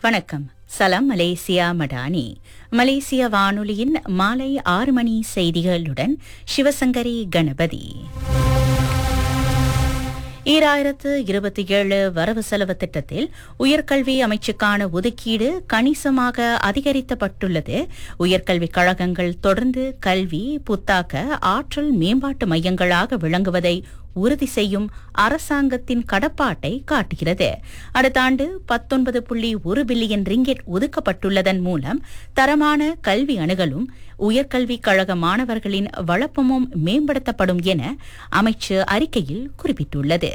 வணக்கம் சலாம் மலேசியா மடானி மலேசிய வானொலியின் மாலை ஆறு மணி செய்திகளுடன் சிவசங்கரி கணபதி ஈராயிரத்து இருபத்தி ஏழு வரவு செலவு திட்டத்தில் உயர்கல்வி அமைச்சுக்கான ஒதுக்கீடு கணிசமாக அதிகரிக்கப்பட்டுள்ளது உயர்கல்விக் கழகங்கள் தொடர்ந்து கல்வி புத்தாக்க ஆற்றல் மேம்பாட்டு மையங்களாக விளங்குவதை உறுதி செய்யும் அரசாங்கத்தின் கடப்பாட்டை காட்டுகிறது அடுத்த ஆண்டு பத்தொன்பது புள்ளி ஒரு பில்லியன் ரிங்கெட் ஒதுக்கப்பட்டுள்ளதன் மூலம் தரமான கல்வி அணுகலும் உயர்கல்விக் கழக மாணவர்களின் வளப்பமும் மேம்படுத்தப்படும் என அமைச்சு அறிக்கையில் குறிப்பிட்டுள்ளது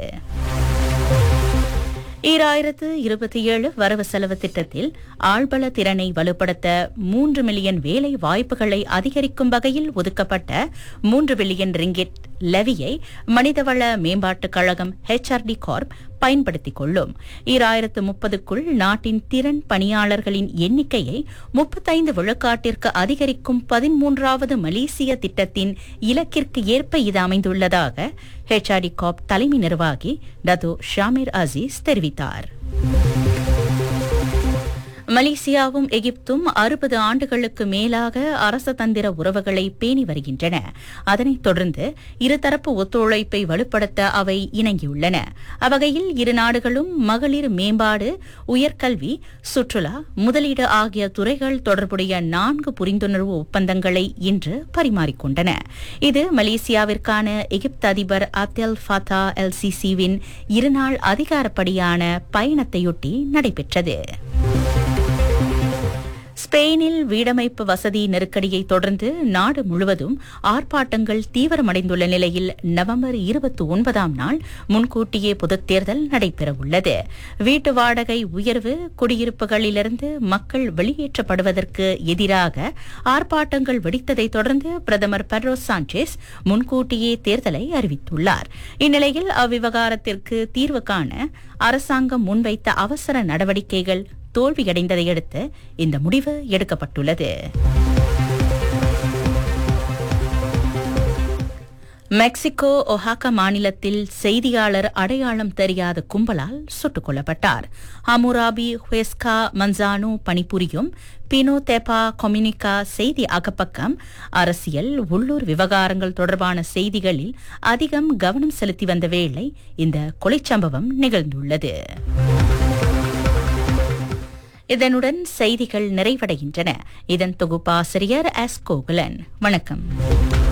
ஈராயிரத்து இருபத்தி ஏழு வரவு செலவு திட்டத்தில் ஆழ்பல திறனை வலுப்படுத்த மூன்று மில்லியன் வேலை வாய்ப்புகளை அதிகரிக்கும் வகையில் ஒதுக்கப்பட்ட மூன்று பில்லியன் ரிங்கிட் லெவியை மனிதவள மேம்பாட்டுக் கழகம் ஹெச்ஆர்டி கார்ப் பயன்படுத்திக் கொள்ளும் ஈராயிரத்து முப்பதுக்குள் நாட்டின் திறன் பணியாளர்களின் எண்ணிக்கையை முப்பத்தைந்து விழுக்காட்டிற்கு அதிகரிக்கும் பதிமூன்றாவது மலேசிய திட்டத்தின் இலக்கிற்கு ஏற்ப இது அமைந்துள்ளதாக ஹெச்ஆர்டி காப் தலைமை நிர்வாகி டதோ ஷாமிர் அசீஸ் தெரிவித்தார் மலேசியாவும் எகிப்தும் அறுபது ஆண்டுகளுக்கு மேலாக அரசதந்திர உறவுகளை பேணி வருகின்றன அதனைத் தொடர்ந்து இருதரப்பு ஒத்துழைப்பை வலுப்படுத்த அவை இணங்கியுள்ளன அவ்வகையில் இரு நாடுகளும் மகளிர் மேம்பாடு உயர்கல்வி சுற்றுலா முதலீடு ஆகிய துறைகள் தொடர்புடைய நான்கு புரிந்துணர்வு ஒப்பந்தங்களை இன்று பரிமாறிக்கொண்டன இது மலேசியாவிற்கான எகிப்து அதிபர் அத்தெல் ஃபதா எல் சிசிவின் இருநாள் அதிகாரப்படியான பயணத்தையொட்டி நடைபெற்றது ஸ்பெயினில் வீடமைப்பு வசதி நெருக்கடியை தொடர்ந்து நாடு முழுவதும் ஆர்ப்பாட்டங்கள் தீவிரமடைந்துள்ள நிலையில் நவம்பர் இருபத்தி ஒன்பதாம் நாள் முன்கூட்டியே பொதுத் தேர்தல் நடைபெறவுள்ளது வீட்டு வாடகை உயர்வு குடியிருப்புகளிலிருந்து மக்கள் வெளியேற்றப்படுவதற்கு எதிராக ஆர்ப்பாட்டங்கள் வெடித்ததை தொடர்ந்து பிரதமர் பெட்ரோ சாnchez முன்கூட்டியே தேர்தலை அறிவித்துள்ளார் இந்நிலையில் அவ்விவகாரத்திற்கு தீர்வு காண அரசாங்கம் முன்வைத்த அவசர நடவடிக்கைகள் தோல்வியடைந்ததையடுத்து இந்த முடிவு எடுக்கப்பட்டுள்ளது மெக்சிகோ ஒஹாக்கா மாநிலத்தில் செய்தியாளர் அடையாளம் தெரியாத கும்பலால் சுட்டுக் கொல்லப்பட்டார் ஹமுராபி ஹுஎஸ்கா மன்சானு பணிபுரியும் பினோ தெபா கொம்யூனிகா செய்தி அகப்பக்கம் அரசியல் உள்ளூர் விவகாரங்கள் தொடர்பான செய்திகளில் அதிகம் கவனம் செலுத்தி வந்த வேளை இந்த கொலைச்சம்பவம் நிகழ்ந்துள்ளது இதனுடன் செய்திகள் நிறைவடைகின்றன இதன் தொகுப்பாசிரியர் எஸ் கோகுலன் வணக்கம்